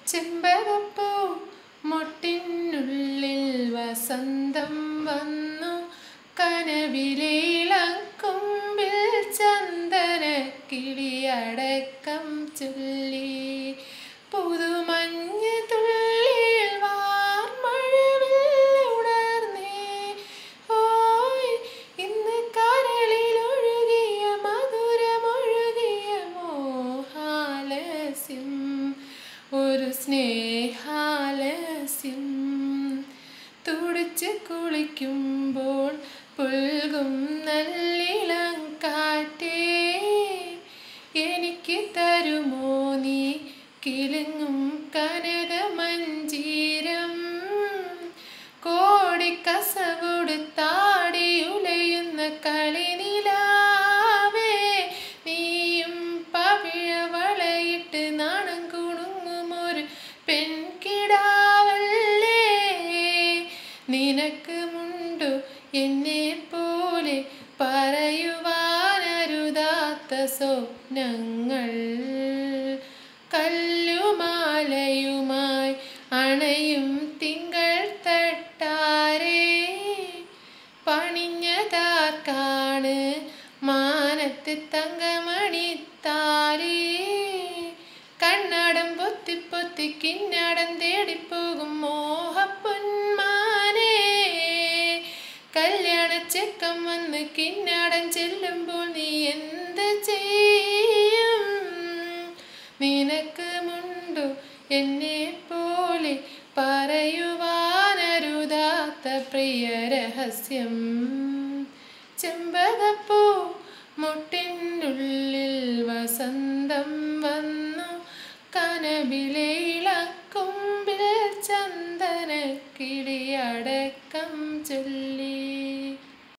ചെമ്പകപ്പൂ മൊട്ടിനുള്ളിൽ വസന്തം വന്നു കനവിലേളക്കുമ്പിൽ ചന്ദന കിളിയടക്കം ചൊല്ലി പുതുമഞ്ഞ തുള്ളിൽ വാർമഴവിൽ ഉണർന്നേ ഓയ് ഇന്ന് കരളിൽ ഒഴുകിയ മധുരമൊഴുകിയ മോഹാലസ്യം ഒരു സ്നേഹാലസ്യം തുടിച്ച് കുളിക്കുമ്പോൾ പുൽകും നല്ലിളം കാറ്റേ എനിക്ക് തരുമോ നീ കിലുങ്ങും കനകമഞ്ചീരം കോടിക്കസകൊടുത്താടി ഉലയുന്ന കളിനിലാവേ നീയും പവിഴ വളയിട്ട് നാണം കുണുങ്ങുമൊരു പെൺകിടാവല്ലേ നിനക്ക് മുണ്ടു എന്നെ പോലെ പറയുവാനരുതാത്ത സ്വപ്നങ്ങൾ കല്ലുമാലയുമായി അണയും തിങ്കൾ തട്ടാരേ പണിഞ്ഞതാർക്കാണ് മാനത്ത് തങ്കമണിത്താരേ കണ്ണടം പൊത്തി പൊത്തി കിന്നടം തേടിപ്പോകും മോഹപ്പൊന്മാനേ കല്യാണ ചെക്കം വന്ന് കിന്നടം ചെല്ലുമ്പോൾ നീ എന്ത് ചെയ്യും നിനക്ക് മുണ്ടു എന്നെ പോലെ പറയുവാനരുതാത്ത പ്രിയ രഹസ്യം ചെമ്പകപ്പൂ മുട്ടിനുള്ളിൽ വസന്തം വന്നു കനവിലേളക്കുമ്പിൽ ചന്ദന കിളിയടക്കം ചൊല്ലി